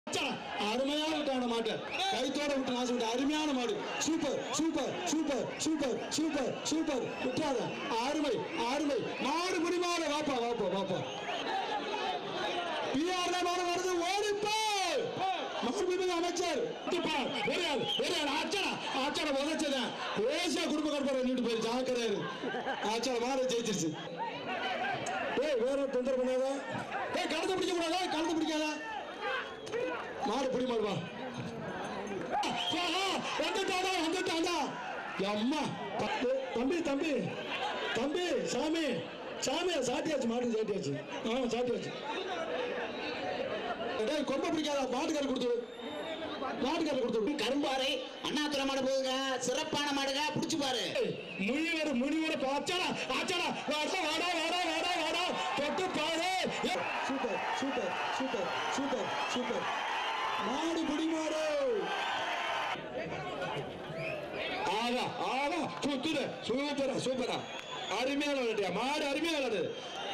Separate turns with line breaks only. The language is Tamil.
அச்சா, அருமையான விட்டான மாட்டு கைத்தோட விட்டு நாசம் விட்டு அருமையான மாடு super super super super super super விட்டாத அருமை அருமை மாடு முடிமாட வாப்பா வாப்பா வாப்பா பிஆர் மாடு வருது ஓடிப்போ மாண்புமிகு அமைச்சர் இட்டுப்பா, ஒரே ஆள், ஒரே ஆள், ஆச்சடா, ஆச்சடா, உதைச்சதேன். ஓசியா குடும்ப கட்டுப்பாடு பண்ணிட்டு போயிரு, ஜாக்கிரதையா இரு. ஆச்சடா, மாடு ஜெயிச்சிருச்சு. ஏய், வேற தொந்தரவு பண்ணாத. ஏய், கழுத்தை பிடிக்க கூடாதா? கழுத்தை பிடிக்காத. மாடு பிடி மாடு வா. ஆஹா, வந்துட்டாடா, வந்துட்டாடா. எம்மா, பத்து. தம்பி தம்பி தம்பி சாமி சாமி சாட்டியாச்சு மாடு சாட்டியாச்சு ஆ சாட்டியாச்சு டேய் கொம்ப பிடிக்காத மாட்டுக்காரர் கொடுத்து விடு. மாட்டுக்காரர் கொடுத்து விடு.
கரும்பாறை அண்ணாத்துறை மாடு போகுங்க சிறப்பான மாடுங்க புடிச்சு பாரு
ஏய், முனிவர் முனிவர் ஆச்சாடா ஆச்சாடா வாடா வாடா வாடா வாடா வாடா தொட்டு பாரு ஏய், super super super super super மாடு பிடி மாடு ஆகா ஆகா சுத்துது சூப்பரா சூப்பரா அருமையான விளையாட்டியா மாடு அருமையான விளையாடு